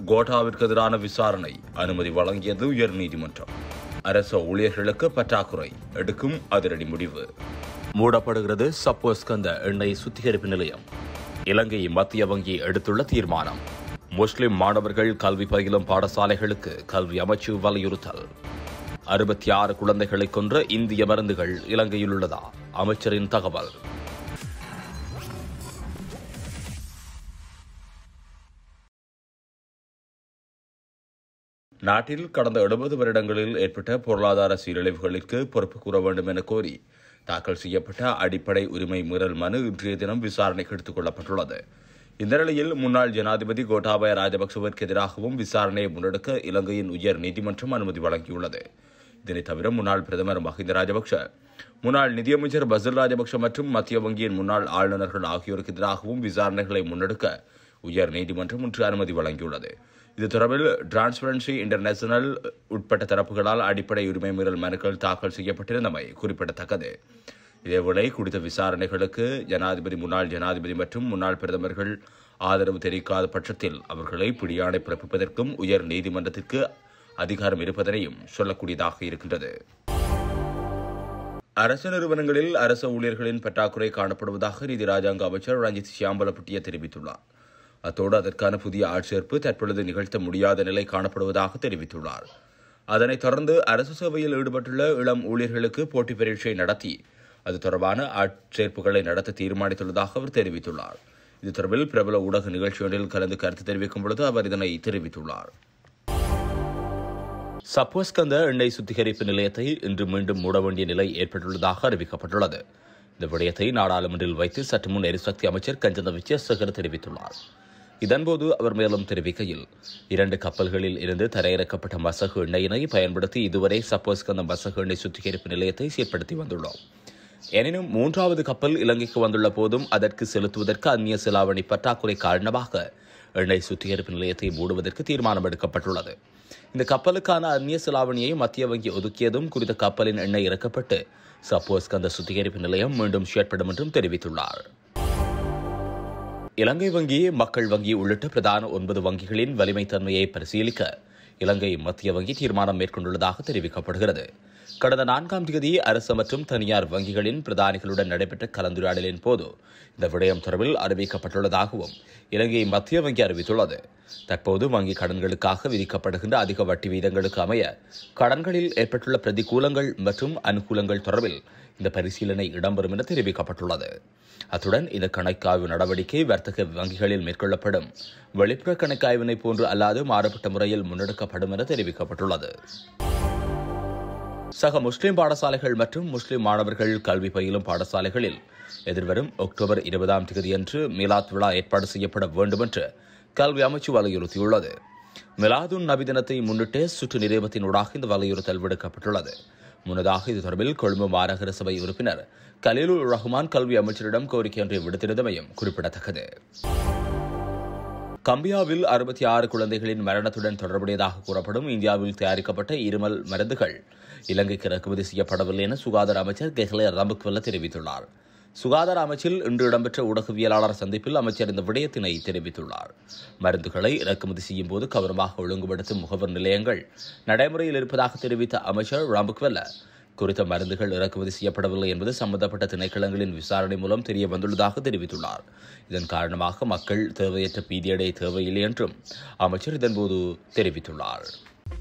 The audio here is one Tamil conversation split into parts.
கோட்டாவிற்கு எதிரான விசாரணை அனுமதி வழங்கியது உயர்நீதிமன்றம் அரச ஊழியர்களுக்கு பற்றாக்குறை எடுக்கும் அதிரடி முடிவு மூடப்படுகிறது சப்போஸ்கந்த எண்ணெய் சுத்திகரிப்பு நிலையம் இலங்கை மத்திய வங்கி எடுத்துள்ள தீர்மானம் முஸ்லிம் மாணவர்கள் கல்வி பயிலும் பாடசாலைகளுக்கு கல்வி அமைச்சு வலியுறுத்தல் அறுபத்தி ஆறு குழந்தைகளை கொன்ற இந்திய மருந்துகள் இலங்கையில் உள்ளதா அமைச்சரின் தகவல் நாட்டில் கடந்த எழுபது வருடங்களில் ஏற்பட்ட பொருளாதார சீரழிவுகளுக்கு பொறுப்பு கூற வேண்டும் என கோரி தாக்கல் செய்யப்பட்ட அடிப்படை உரிமை மீறல் மனு இன்றைய தினம் விசாரணைக்கு எடுத்துக் கொள்ளப்பட்டுள்ளது இந்த நிலையில் முன்னாள் ஜனாதிபதி கோட்டாபய ராஜபக்சவிற்கு எதிராகவும் விசாரணையை முன்னெடுக்க இலங்கையின் உயர் நீதிமன்றம் அனுமதி வழங்கியுள்ளது இதனை தவிர முன்னாள் பிரதமர் மஹிந்த ராஜபக்ஷ முன்னாள் நிதியமைச்சர் பசில் ராஜபக்ஷ மற்றும் மத்திய வங்கியின் முன்னாள் ஆளுநர்கள் ஆகியோருக்கு எதிராகவும் விசாரணைகளை முன்னெடுக்க உயர் நீதிமன்றம் இன்று அனுமதி வழங்கியுள்ளது இது தொடர்பில் டிரான்ஸ்பரன்சி இன்டர்நேஷனல் உட்பட்ட தரப்புகளால் அடிப்படை உரிமை மீறல் மனுக்கள் தாக்கல் செய்யப்பட்டிருந்தமை குறிப்பிடத்தக்கது இதேவேளை குறித்த விசாரணைகளுக்கு ஜனாதிபதி முன்னாள் ஜனாதிபதி மற்றும் முன்னாள் பிரதமர்கள் ஆதரவு தெரிவிக்காத பட்சத்தில் அவர்களை பிடியாணை பிறப்பிப்பதற்கும் உயர் நீதிமன்றத்திற்கு அதிகாரம் இருப்பதனையும் சொல்லக்கூடியதாக இருக்கின்றது அரசு நிறுவனங்களில் அரசு ஊழியர்களின் பற்றாக்குறை காணப்படுவதாக நிதி ராஜாங்க அமைச்சர் ரஞ்சித் சியாம்பலப்பட்டிய தெரிவித்துள்ளார் அத்தோடு அதற்கான புதிய ஆட்சேர்ப்பு தற்பொழுது நிகழ்த்த முடியாத நிலை காணப்படுவதாக தெரிவித்துள்ளார் அதனைத் தொடர்ந்து அரசு சேவையில் ஈடுபட்டுள்ள இளம் ஊழியர்களுக்கு போட்டி பரீட்சை நடத்தி அது தொடர்பான ஆட்சேர்ப்புகளை நடத்த தீர்மானித்துள்ளதாக அவர் தெரிவித்துள்ளார் இது தொடர்பில் பிரபல ஊடக நிகழ்ச்சி ஒன்றில் கலந்து கருத்து தெரிவிக்கும் பொழுது அவர் இதனை தெரிவித்துள்ளார் சப்போஸ்கந்த எண்ணெய் சுத்திகரிப்பு நிலையத்தை இன்று மீண்டும் மூட வேண்டிய நிலை ஏற்பட்டுள்ளதாக அறிவிக்கப்பட்டுள்ளது இந்த விடயத்தை நாடாளுமன்றில் வைத்து சற்று முன் எரிசக்தி அமைச்சர் கஞ்சன விஜயசேகர் தெரிவித்துள்ளார் இதன்போது அவர் மேலும் தெரிவிக்கையில் இரண்டு கப்பல்களில் இருந்து தரையிறக்கப்பட்ட மசகு எண்ணெயினை பயன்படுத்தி இதுவரை சப்போஸ்கந்த மசகு எண்ணெய் சுத்திகரிப்பு நிலையத்தை சீர்படுத்தி வந்துள்ளோம் எனினும் மூன்றாவது கப்பல் இலங்கைக்கு வந்துள்ள போதும் அதற்கு செலுத்துவதற்கு அந்நிய செலாவணி பற்றாக்குறை காரணமாக எண்ணெய் சுத்திகரிப்பு நிலையத்தை மூடுவதற்கு தீர்மானம் எடுக்கப்பட்டுள்ளது இந்த கப்பலுக்கான அந்நிய செலாவணியை மத்திய வங்கி ஒதுக்கியதும் குறித்த கப்பலின் எண்ணெய் இறக்கப்பட்டு சப்போஸ் அந்த சுத்திகரிப்பு நிலையம் மீண்டும் செயற்படும் என்றும் தெரிவித்துள்ளார் இலங்கை வங்கி மக்கள் வங்கி உள்ளிட்ட பிரதான ஒன்பது வங்கிகளின் வலிமைத்தன்மையை பரிசீலிக்க இலங்கை மத்திய வங்கி தீர்மானம் மேற்கொண்டுள்ளதாக தெரிவிக்கப்படுகிறது கடந்த நான்காம் தேதி அரசு மற்றும் தனியார் வங்கிகளின் பிரதானிகளுடன் நடைபெற்ற கலந்துரையாடலின் போது இந்த விடயம் தொடர்பில் அறிவிக்கப்பட்டுள்ளதாகவும் இலங்கை மத்திய வங்கி அறிவித்துள்ளது தற்போது வங்கி கடன்களுக்காக விதிக்கப்படுகின்ற அதிக வட்டி வீதங்களுக்கு அமைய கடன்களில் ஏற்பட்டுள்ள பிரதிகூலங்கள் மற்றும் அனுகூலங்கள் தொடர்பில் இந்த பரிசீலனை இடம்பெறும் என தெரிவிக்கப்பட்டுள்ளது அத்துடன் இந்த கணக்காய்வு நடவடிக்கை வர்த்தக வங்கிகளில் மேற்கொள்ளப்படும் வெளிப்புற கணக்காய்வினை போன்று அல்லாது மாறுபட்ட முறையில் முன்னெடுக்கப்படும் என தெரிவிக்கப்பட்டுள்ளது சக முஸ்லிம் பாடசாலைகள் மற்றும் முஸ்லிம் மாணவர்கள் கல்வி பயிலும் பாடசாலைகளில் எதிர்வரும் அக்டோபர் இருபதாம் தேதியன்று மிலாத் விழா ஏற்பாடு செய்யப்பட வேண்டும் என்று கல்வி அமைச்சு வலியுறுத்தியுள்ளது மிலாதுன் நபி தினத்தை முன்னிட்டு சுற்று நிறுவனத்தினூடாக இந்த வலியுறுத்தல் விடுக்கப்பட்டுள்ளது முன்னதாக இது தொடர்பில் கொழும்பு மாநகர சபை உறுப்பினர் கலீலுல் ரஹ்மான் கல்வி அமைச்சரிடம் கோரிக்கை ஒன்றை விடுத்திருந்தமையும் குறிப்பிடத்தக்கது கம்பியாவில் அறுபத்தி ஆறு குழந்தைகளின் மரணத்துடன் தொடர்புடையதாக கூறப்படும் இந்தியாவில் தயாரிக்கப்பட்ட இருமல் மருந்துகள் இலங்கைக்கு இறக்குமதி செய்யப்படவில்லை என சுகாதார அமைச்சர் கெஹ்லே ரம்புக்வெல்ல தெரிவித்துள்ளார் சுகாதார அமைச்சில் இன்று இடம்பெற்ற ஊடகவியலாளர் சந்திப்பில் அமைச்சர் இந்த விடயத்தினை தெரிவித்துள்ளார் மருந்துகளை இறக்குமதி செய்யும் போது கவனமாக ஒழுங்குபடுத்தும் முகவர் நிலையங்கள் நடைமுறையில் இருப்பதாக தெரிவித்த அமைச்சர் ராம்புக்வெல்ல குறித்த மருந்துகள் இறக்குமதி செய்யப்படவில்லை என்பது சம்பந்தப்பட்ட திணைக்களங்களின் விசாரணை மூலம் தெரிய வந்துள்ளதாக தெரிவித்துள்ளார் இதன் காரணமாக மக்கள் தேவையற்ற பீதியடைய தேவையில்லை என்றும் அமைச்சர் இதன்போது தெரிவித்துள்ளார்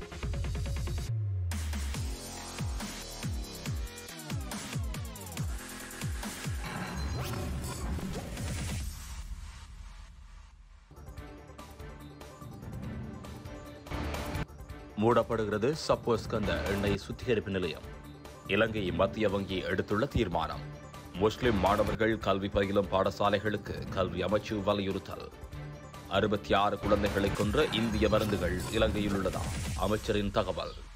மூடப்படுகிறது சப்போஸ்கந்த எண்ணெய் சுத்திகரிப்பு நிலையம் இலங்கை மத்திய வங்கி எடுத்துள்ள தீர்மானம் முஸ்லிம் மாணவர்கள் கல்வி பயிலும் பாடசாலைகளுக்கு கல்வி அமைச்சு வலியுறுத்தல் அறுபத்தி ஆறு குழந்தைகளை கொன்ற இந்திய மருந்துகள் இலங்கையில் உள்ளதா அமைச்சரின் தகவல்